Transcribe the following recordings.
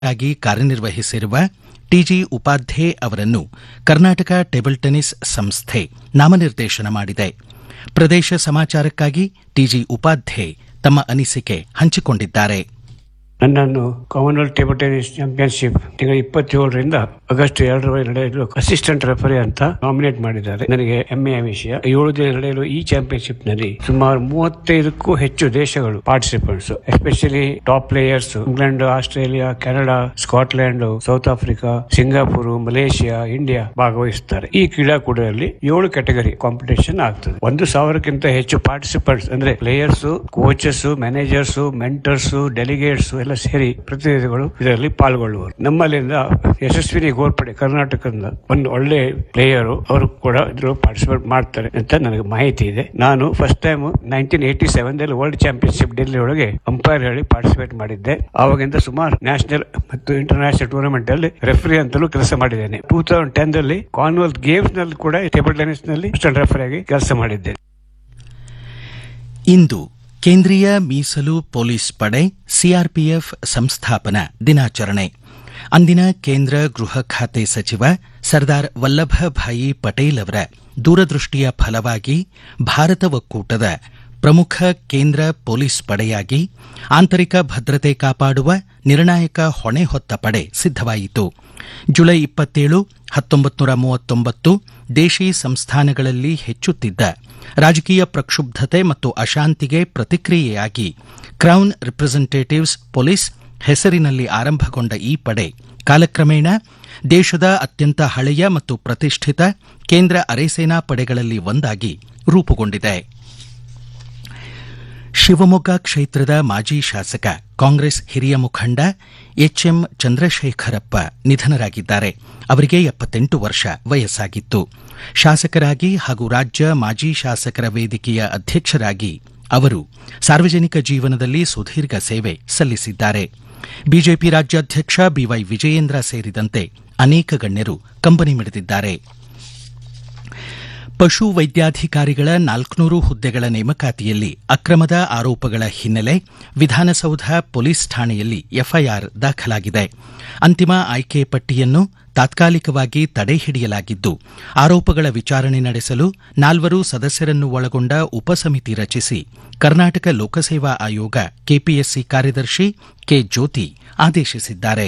ಆಗಿ ಕಾರ್ಯನಿರ್ವಹಿಸಿರುವ ಟಿಜಿ ಉಪಾಧ್ಯೆ ಅವರನ್ನು Karnataka table tennis ಸಂಸ್ಥೆ ನಾಮನಿರ್ದೇಶನ ಮಾಡಿದೆ ಪ್ರದೇಶ ಸಮಾಚಾರಕ್ಕಾಗಿ ಟಿಜಿ ಉಪಾಧ್ಯೆ ತಮ್ಮ ಅನಿಸಿಕೆ ಹಂಚಿಕೊಂಡಿದ್ದಾರೆ ನನ್ನನ್ನು ಕಾಮನ್ವೆಲ್ತ್ ಟೇಬಲ್ ಟೆನಿಸ್ ಚಾಂಪಿಯನ್ಶಿಪ್ ತಿಂಗಳ ಇಪ್ಪತ್ತೇಳರಿಂದ ಆಗಸ್ಟ್ ಎರಡರವರೆಗೆ ನಡೆಯಲು ಅಸಿಸ್ಟೆಂಟ್ ರೆಫರಿ ಅಂತ ನಾಮಿನೇಟ್ ಮಾಡಿದ್ದಾರೆ ನನಗೆ ಹೆಮ್ಮೆಯ ವಿಷಯ ಏಳು ದಿನ ನಡೆಯಲು ಈ ಚಾಂಪಿಯನ್ಶಿಪ್ ನಲ್ಲಿ ಸುಮಾರು ಮೂವತ್ತೈದಕ್ಕೂ ಹೆಚ್ಚು ದೇಶಗಳು participants especially top players England Australia Canada Scotland South Africa Singapore Malaysia India ಭಾಗವಹಿಸುತ್ತಾರೆ ಈ ಕ್ರೀಡಾಕೂಟದಲ್ಲಿ ಏಳು ಕ್ಯಾಟಗರಿ ಕಾಂಪಿಟೇಷನ್ ಆಗ್ತದೆ ಒಂದು ಸಾವಿರಕ್ಕಿಂತ ಹೆಚ್ಚು ಪಾರ್ಟಿಸಿಪೆಂಟ್ಸ್ ಅಂದ್ರೆ players coaches managers mentors delegates ಎಲ್ಲ ಸೇರಿ ಪ್ರತಿನಿಧಿಗಳು ಇದರಲ್ಲಿ ಪಾಲ್ಗೊಳ್ಳುವರು ನಮ್ಮಲ್ಲಿಂದ ಯಶಸ್ವಿನಿ ಗೋರ್ಪಡೆ ಕರ್ನಾಟಕದಿಂದ ಒಂದು ಒಳ್ಳೆ ಪ್ಲೇಯರ್ ಅವರು ಕೂಡ ಇದ್ರಲ್ಲಿ ಪಾರ್ಟಿಸಿಪೇಟ್ ಮಾಡ್ತಾರೆ ಅಂತ ನನಗೆ ಮಾಹಿತಿ ಇದೆ ನಾನು first time nineteen eighty seven ದಲ್ಲಿ ವರ್ಲ್ಡ್ ಚಾಂಪಿಯನ್ಶಿಪ್ ಡೆಲ್ಲಿ ಒಳಗೆ ಅಂಪೈರ್ ಹೇಳಿ ಪಾರ್ಟಿಸಿಪೇಟ್ ಮಾಡಿದ್ದೆ ಆವಾಗಿಂದ ಸುಮಾರು ನ್ಯಾಷನಲ್ ಮತ್ತು ಇಂಟರ್ನ್ಯಾಷನಲ್ ಟೂರ್ನಮೆಂಟ್ ಅಲ್ಲಿ ರೆಫರಿ ಅಂತಲೂ ಕೆಲಸ ಮಾಡಿದ್ದೇನೆ ಟೂ ತೌಸಂಡ್ ಟೆನ್ ದಲ್ಲಿ ಕಾನ್ವೆಲ್ತ್ ಗೇಮ್ಸ್ ನಲ್ಲಿ ಕೂಡ ಟೇಬಲ್ ಟೆನಿಸ್ ನಲ್ಲಿ ರೆಫರಿ ಆಗಿ ಕೆಲಸ ಮಾಡಿದ್ದೆ ಇಂದು ಕೇಂದ್ರೀಯ ಮೀಸಲು ಪೊಲೀಸ್ ಪಡೆ ಸಿಆರ್ಪಿಎಫ್ ಸಂಸ್ಥಾಪನಾ ದಿನಾಚರಣೆ ಅಂದಿನ ಕೇಂದ್ರ ಗೃಹ ಖಾತೆ ಸಚಿವ ಸರ್ದಾರ್ ವಲ್ಲಭಭಾಯಿ ಪಟೇಲ್ ಅವರ ದೂರದೃಷ್ಟಿಯ ಫಲವಾಗಿ ಭಾರತ ಒಕ್ಕೂಟದ ಪ್ರಮುಖ ಕೇಂದ್ರ ಪೊಲೀಸ್ ಪಡೆಯಾಗಿ ಆಂತರಿಕ ಭದ್ರತೆ ಕಾಪಾಡುವ ನಿರ್ಣಾಯಕ ಹೊಣೆ ಹೊತ್ತ ಪಡೆ ಸಿದ್ದವಾಯಿತು ಜುಲೈ ಇಪ್ಪತ್ತೇಳು ಹತ್ತೊಂಬತ್ತು ನೂರ ಮೂವತ್ತೊಂಬತ್ತು ದೇಶಿ ಸಂಸ್ಥಾನಗಳಲ್ಲಿ ಹೆಚ್ಚುತ್ತಿದ್ದ ರಾಜಕೀಯ ಪ್ರಕ್ಷುಬ್ಧತೆ ಮತ್ತು ಅಶಾಂತಿಗೆ ಪ್ರತಿಕ್ರಿಯೆಯಾಗಿ ಕ್ರೌನ್ ರಿಪ್ರೆಸೆಂಟೇಟಿವ್ಸ್ ಪೊಲೀಸ್ ಹೆಸರಿನಲ್ಲಿ ಆರಂಭಗೊಂಡ ಈ ಪಡೆ ಕಾಲಕ್ರಮೇಣ ದೇಶದ ಅತ್ಯಂತ ಹಳೆಯ ಮತ್ತು ಪ್ರತಿಷ್ಠಿತ ಕೇಂದ್ರ ಅರೆಸೇನಾ ಪಡೆಗಳಲ್ಲಿ ಒಂದಾಗಿ ರೂಪುಗೊಂಡಿದೆ ಶಿವಮೊಗ್ಗ ಕ್ಷೇತ್ರದ ಮಾಜಿ ಶಾಸಕ ಕಾಂಗ್ರೆಸ್ ಹಿರಿಯ ಮುಖಂಡ ಎಚ್ಎಂ ಚಂದ್ರಶೇಖರಪ್ಪ ನಿಧನರಾಗಿದ್ದಾರೆ ಅವರಿಗೆ ಎಪ್ಪತ್ತೆಂಟು ವರ್ಷ ವಯಸ್ಸಾಗಿತ್ತು ಶಾಸಕರಾಗಿ ಹಾಗೂ ರಾಜ್ಯ ಮಾಜಿ ಶಾಸಕರ ವೇದಿಕೆಯ ಅಧ್ಯಕ್ಷರಾಗಿ ಅವರು ಸಾರ್ವಜನಿಕ ಜೀವನದಲ್ಲಿ ಸುದೀರ್ಘ ಸೇವೆ ಸಲ್ಲಿಸಿದ್ದಾರೆ ಬಿಜೆಪಿ ರಾಜ್ಯಾಧ್ಯಕ್ಷ ಬಿವೈ ವಿಜಯೇಂದ್ರ ಸೇರಿದಂತೆ ಅನೇಕ ಗಣ್ಯರು ಕಂಬನಿ ಮಿಡಿದಿದ್ದಾರೆ ಪಶು ವೈದ್ಯಾಧಿಕಾರಿಗಳ ನಾಲ್ಕುನೂರು ಹುದ್ದೆಗಳ ನೇಮಕಾತಿಯಲ್ಲಿ ಅಕ್ರಮದ ಆರೋಪಗಳ ಹಿನ್ನೆಲೆ ವಿಧಾನಸೌಧ ಪೊಲೀಸ್ ಠಾಣೆಯಲ್ಲಿ ಎಫ್ಐಆರ್ ದಾಖಲಾಗಿದೆ ಅಂತಿಮ ಆಯ್ಕೆ ಪಟ್ಟಿಯನ್ನು ತಾತ್ಕಾಲಿಕವಾಗಿ ತಡೆ ಹಿಡಿಯಲಾಗಿದ್ದು ಆರೋಪಗಳ ವಿಚಾರಣೆ ನಡೆಸಲು ನಾಲ್ವರು ಸದಸ್ಯರನ್ನು ಒಳಗೊಂಡ ಉಪಸಮಿತಿ ರಚಿಸಿ ಕರ್ನಾಟಕ ಲೋಕಸೇವಾ ಆಯೋಗ ಕೆಪಿಎಸ್ಸಿ ಕಾರ್ಯದರ್ಶಿ ಕೆ ಜ್ಯೋತಿ ಆದೇಶಿಸಿದ್ದಾರೆ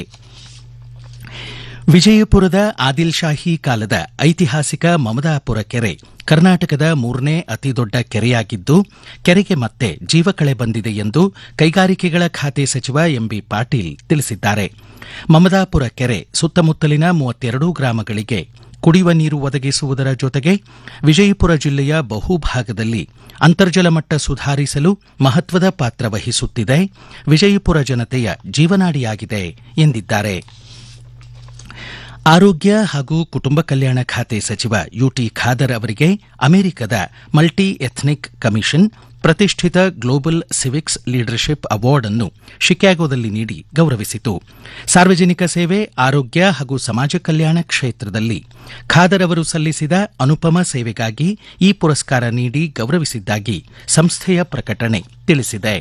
ವಿಜಯಪುರದ ಆದಿಲ್ ಶಾಹಿ ಕಾಲದ ಐತಿಹಾಸಿಕ ಮಮದಾಪುರ ಕೆರೆ ಕರ್ನಾಟಕದ ಮೂರನೇ ಅತಿದೊಡ್ಡ ಕೆರೆಯಾಗಿದ್ದು ಕೆರೆಗೆ ಮತ್ತೆ ಜೀವಕಳೆ ಬಂದಿದೆ ಎಂದು ಕೈಗಾರಿಕೆಗಳ ಖಾತೆ ಸಚಿವ ಎಂಬಿ ಪಾಟೀಲ್ ತಿಳಿಸಿದ್ದಾರೆ ಮಮದಾಪುರ ಕೆರೆ ಸುತ್ತಮುತ್ತಲಿನ ಮೂವತ್ತೆರಡು ಗ್ರಾಮಗಳಿಗೆ ಕುಡಿಯುವ ನೀರು ಒದಗಿಸುವುದರ ಜೊತೆಗೆ ವಿಜಯಪುರ ಜಿಲ್ಲೆಯ ಬಹುಭಾಗದಲ್ಲಿ ಅಂತರ್ಜಲ ಮಟ್ಟ ಸುಧಾರಿಸಲು ಮಹತ್ವದ ಪಾತ್ರ ವಹಿಸುತ್ತಿದೆ ವಿಜಯಪುರ ಜನತೆಯ ಜೀವನಾಡಿಯಾಗಿದೆ ಎಂದಿದ್ದಾರೆ ಆರೋಗ್ಯ ಹಾಗೂ ಕುಟುಂಬ ಕಲ್ಯಾಣ ಖಾತೆ ಸಚಿವ ಯುಟಿ ಖಾದರ್ ಅವರಿಗೆ ಅಮೆರಿಕದ ಮಲ್ಟಿ ಎಥ್ನಿಕ್ ಕಮಿಷನ್ ಪ್ರತಿಷ್ಠಿತ ಗ್ಲೋಬಲ್ ಸಿವಿಕ್ಸ್ ಲೀಡರ್ಶಿಪ್ ಅವಾರ್ಡ್ ಅನ್ನು ಶಿಕಾಗೋದಲ್ಲಿ ನೀಡಿ ಗೌರವಿಸಿತು ಸಾರ್ವಜನಿಕ ಸೇವೆ ಆರೋಗ್ಯ ಹಾಗೂ ಸಮಾಜ ಕಲ್ಯಾಣ ಕ್ಷೇತ್ರದಲ್ಲಿ ಖಾದರ್ ಅವರು ಸಲ್ಲಿಸಿದ ಅನುಪಮ ಸೇವೆಗಾಗಿ ಈ ಪುರಸ್ಕಾರ ನೀಡಿ ಗೌರವಿಸಿದ್ದಾಗಿ ಸಂಸ್ಥೆಯ ಪ್ರಕಟಣೆ ತಿಳಿಸಿದೆ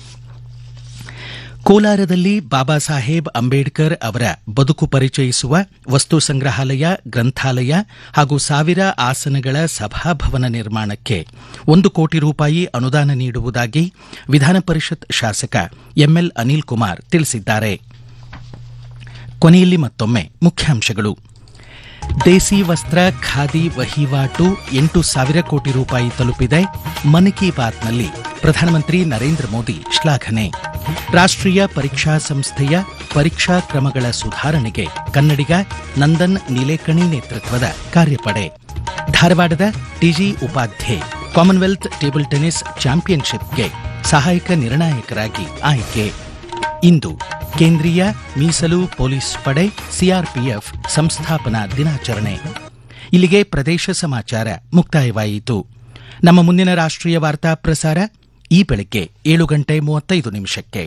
ಕೋಲಾರದಲ್ಲಿ ಬಾಬಾ ಸಾಹೇಬ್ ಅಂಬೇಡ್ಕರ್ ಅವರ ಬದುಕು ಪರಿಚಯಿಸುವ ವಸ್ತು ಸಂಗ್ರಹಾಲಯ ಗ್ರಂಥಾಲಯ ಹಾಗೂ ಸಾವಿರ ಆಸನಗಳ ಸಭಾಭವನ ನಿರ್ಮಾಣಕ್ಕೆ ಒಂದು ಕೋಟಿ ರೂಪಾಯಿ ಅನುದಾನ ನೀಡುವುದಾಗಿ ವಿಧಾನ ಪರಿಷತ್ ಶಾಸಕ ಎಂಎಲ್ ಅನಿಲ್ ಕುಮಾರ್ ತಿಳಿಸಿದ್ದಾರೆ ಕೊನೆಯಲ್ಲಿ ಮತ್ತೊಮ್ಮೆ ಮುಖ್ಯಾಂಶಗಳು ದೇಸಿ ವಸ್ತ್ರ ಖಾದಿ ವಹಿವಾಟು ಎಂಟು ಸಾವಿರ ಕೋಟಿ ರೂಪಾಯಿ ತಲುಪಿದೆ ಮನ್ ಕಿ ಬಾತ್ನಲ್ಲಿ ಪ್ರಧಾನಮಂತ್ರಿ ನರೇಂದ್ರ ಮೋದಿ ಶ್ಲಾಘನೆ ರಾಷ್ಟ್ರೀಯ ಪರೀಕ್ಷಾ ಸಂಸ್ಥೆಯ ಪರೀಕ್ಷಾ ಕ್ರಮಗಳ ಸುಧಾರಣೆಗೆ ಕನ್ನಡಿಗ ನಂದನ್ ನೀಲೇಕಣಿ ನೇತೃತ್ವದ ಕಾರ್ಯಪಡೆ ಧಾರವಾಡದ TG Upadhye Commonwealth table tennis ಚಾಂಪಿಯನ್ಶಿಪ್ಗೆ ಸಹಾಯಕ ನಿರ್ಣಾಯಕರಾಗಿ ಆಯ್ಕೆ ಇಂದು ಕೇಂದ್ರೀಯ ಮೀಸಲು ಪೊಲೀಸ್ ಪಡೆ ಸಿಆರ್ಪಿಎಫ್ ಸಂಸ್ಥಾಪನಾ ದಿನಾಚರಣೆ ಇಲ್ಲಿಗೆ ಪ್ರದೇಶ ಸಮಾಚಾರ ಮುಕ್ತಾಯವಾಯಿತು ನಮ್ಮ ಮುಂದಿನ ರಾಷ್ಟ್ರೀಯ ವಾರ್ತಾ ಪ್ರಸಾರ ಈ ಬೆಳಗ್ಗೆ ಏಳು ಗಂಟೆ ಮೂವತ್ತೈದು ನಿಮಿಷಕ್ಕೆ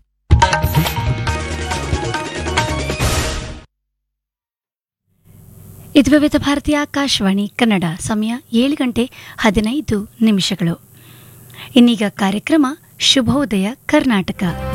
ಇದು ವಿವಿಧ ಭಾರತೀಯ ಆಕಾಶವಾಣಿ ಕನ್ನಡ ಸಮಯ ಏಳು ಗಂಟೆ ಹದಿನೈದು ನಿಮಿಷಗಳು ಇನ್ನೀಗ ಕಾರ್ಯಕ್ರಮ ಶುಭೋದಯ ಕರ್ನಾಟಕ